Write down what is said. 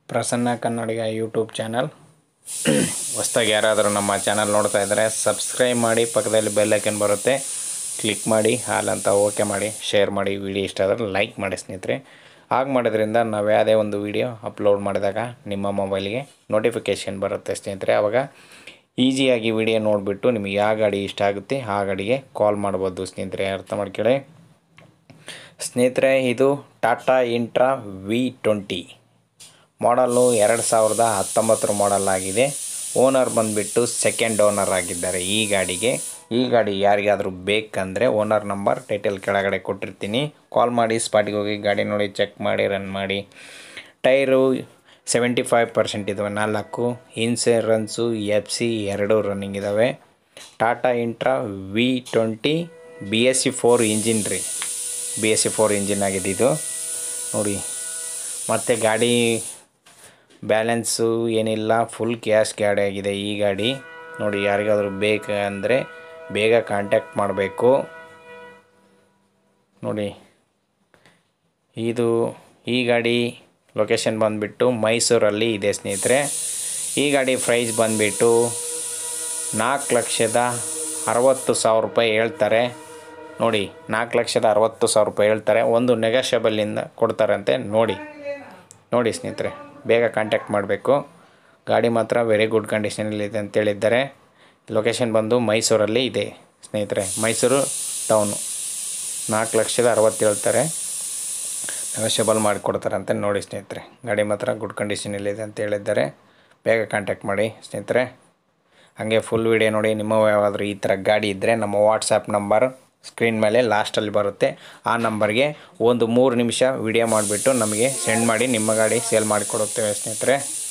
ಪ್ರಸನ್ನ ಕನ್ನಡಿಗ YouTube channel ಹೊಸ್ದಾಗಿ ಯಾರಾದರೂ ನಮ್ಮ ಚಾನಲ್ ನೋಡ್ತಾ ಇದ್ದರೆ ಸಬ್ಸ್ಕ್ರೈಬ್ ಮಾಡಿ ಪಕ್ಕದಲ್ಲಿ ಬೆಲ್ ಐಕನ್ ಬರುತ್ತೆ ಕ್ಲಿಕ್ ಮಾಡಿ ಹಾಲ್ ಅಂತ ಓಕೆ ಮಾಡಿ ಶೇರ್ ಮಾಡಿ ವಿಡಿಯೋ ಇಷ್ಟ ಆದರೆ ಲೈಕ್ ಮಾಡಿ ಸ್ನೇಹಿತರೆ ಹಾಗೆ ಮಾಡೋದ್ರಿಂದ ನಾವು ಯಾವುದೇ ಒಂದು ವಿಡಿಯೋ ಅಪ್ಲೋಡ್ ಮಾಡಿದಾಗ ನಿಮ್ಮ ಮೊಬೈಲಿಗೆ ನೋಟಿಫಿಕೇಷನ್ ಬರುತ್ತೆ ಸ್ನೇಹಿತರೆ ಆವಾಗ ಈಸಿಯಾಗಿ ವಿಡಿಯೋ ನೋಡಿಬಿಟ್ಟು ನಿಮಗೆ ಯಾವ ಗಾಡಿ ಇಷ್ಟ ಆಗುತ್ತೆ ಆ ಗಾಡಿಗೆ ಕಾಲ್ ಮಾಡ್ಬೋದು ಸ್ನೇಹಿತರೆ ಅರ್ಥ ಮಾಡ್ಕೊಳ್ಳಿ ಸ್ನೇಹಿತರೆ ಇದು Tata Intra V twenty model ಎರಡು ಸಾವಿರದ ಹತ್ತೊಂಬತ್ತರ ಮಾಡಲ್ ಆಗಿದೆ ಓನರ್ ಬಂದುಬಿಟ್ಟು ಸೆಕೆಂಡ್ ಓನರ್ ಆಗಿದ್ದಾರೆ ಈ ಗಾಡಿಗೆ ಈ ಗಾಡಿ ಯಾರಿಗಾದರೂ ಬೇಕಂದರೆ ಓನರ್ ನಂಬರ್ ಟೈಟಲ್ ಕೆಳಗಡೆ ಕೊಟ್ಟಿರ್ತೀನಿ ಕಾಲ್ ಮಾಡಿ ಸ್ಪಾಟಿಗೆ ಹೋಗಿ ಗಾಡಿ ನೋಡಿ ಚೆಕ್ ಮಾಡಿ ರನ್ ಮಾಡಿ ಟೈರು ಸೆವೆಂಟಿ ಫೈವ್ ಪರ್ಸೆಂಟ್ ಇದ್ದಾವೆ ನಾಲ್ಕು ಇನ್ಸೂರೆನ್ಸು ಎಫ್ ಸಿ ಎರಡೂ ರನ್ನಿಂಗ್ ಇದ್ದಾವೆ Tata Intra V twenty B S C four engine ರೀ B S C four engine ಆಗಿದೆ ಇದು ನೋಡಿ ಮತ್ತು ಗಾಡಿ ಬ್ಯಾಲೆನ್ಸು ಏನಿಲ್ಲ ಫುಲ್ ಕ್ಯಾಶ್ ಗಾಡಿ ಆಗಿದೆ ಈ ಗಾಡಿ ನೋಡಿ ಯಾರಿಗಾದರೂ ಬೇಕಂದರೆ ಬೇಗ ಕಾಂಟ್ಯಾಕ್ಟ್ ಮಾಡಬೇಕು ನೋಡಿ ಇದು ಈ ಗಾಡಿ ಲೊಕೇಶನ್ ಬಂದುಬಿಟ್ಟು ಮೈಸೂರಲ್ಲಿ ಇದೆ ಸ್ನೇಹಿತರೆ ಈ ಗಾಡಿ ಪ್ರೈಸ್ ಬಂದುಬಿಟ್ಟು ನಾಲ್ಕು ಲಕ್ಷದ ಅರವತ್ತು ಸಾವಿರ ರೂಪಾಯಿ ಹೇಳ್ತಾರೆ ನೋಡಿ ನಾಲ್ಕು ಲಕ್ಷದ ಅರವತ್ತು ಸಾವಿರ ರೂಪಾಯಿ ಹೇಳ್ತಾರೆ ಒಂದು ನೆಗೋಷಿಯಬಲಿಂದ ಕೊಡ್ತಾರಂತೆ ನೋಡಿ ನೋಡಿ ಸ್ನೇಹಿತರೆ ಬೇಗ ಕಾಂಟ್ಯಾಕ್ಟ್ ಮಾಡಬೇಕು ಗಾಡಿ ಮಾತ್ರ ವೆರಿ ಗುಡ್ ಕಂಡೀಷನಲ್ಲಿದೆ ಅಂತ ಹೇಳಿದ್ದಾರೆ ಲೊಕೇಶನ್ ಬಂದು ಮೈಸೂರಲ್ಲಿ ಇದೆ ಸ್ನೇಹಿತರೆ ಮೈಸೂರು ಟೌನು ನಾಲ್ಕು ಲಕ್ಷದ ಅರವತ್ತು ಹೇಳ್ತಾರೆ ನೆಗೋಷಿಯಬಲ್ ಮಾಡಿಕೊಡ್ತಾರಂತೆ ನೋಡಿ ಸ್ನೇಹಿತರೆ ಗಾಡಿ ಮಾತ್ರ ಗುಡ್ ಕಂಡೀಷನಲ್ಲಿದೆ ಅಂತ ಹೇಳಿದ್ದಾರೆ ಬೇಗ ಕಾಂಟ್ಯಾಕ್ಟ್ ಮಾಡಿ ಸ್ನೇಹಿತರೆ ಹಾಗೆ ಫುಲ್ ವಿಡಿಯೋ ನೋಡಿ ನಿಮ್ಮ ಯಾವಾದರೂ ಈ ಥರ ಗಾಡಿ ಇದ್ದರೆ ನಮ್ಮ ವಾಟ್ಸಪ್ ನಂಬರ್ ಸ್ಕ್ರೀನ್ ಮೇಲೆ ಲಾಸ್ಟಲ್ಲಿ ಬರುತ್ತೆ ಆ ನಂಬರ್ಗೆ ಒಂದು ಮೂರು ನಿಮಿಷ ವಿಡಿಯೋ ಮಾಡಿಬಿಟ್ಟು ನಮಗೆ ಸೆಂಡ್ ಮಾಡಿ ನಿಮ್ಮ ಗಾಡಿ ಸೇಲ್ ಮಾಡಿಕೊಡುತ್ತೇವೆ ಸ್ನೇಹಿತರೆ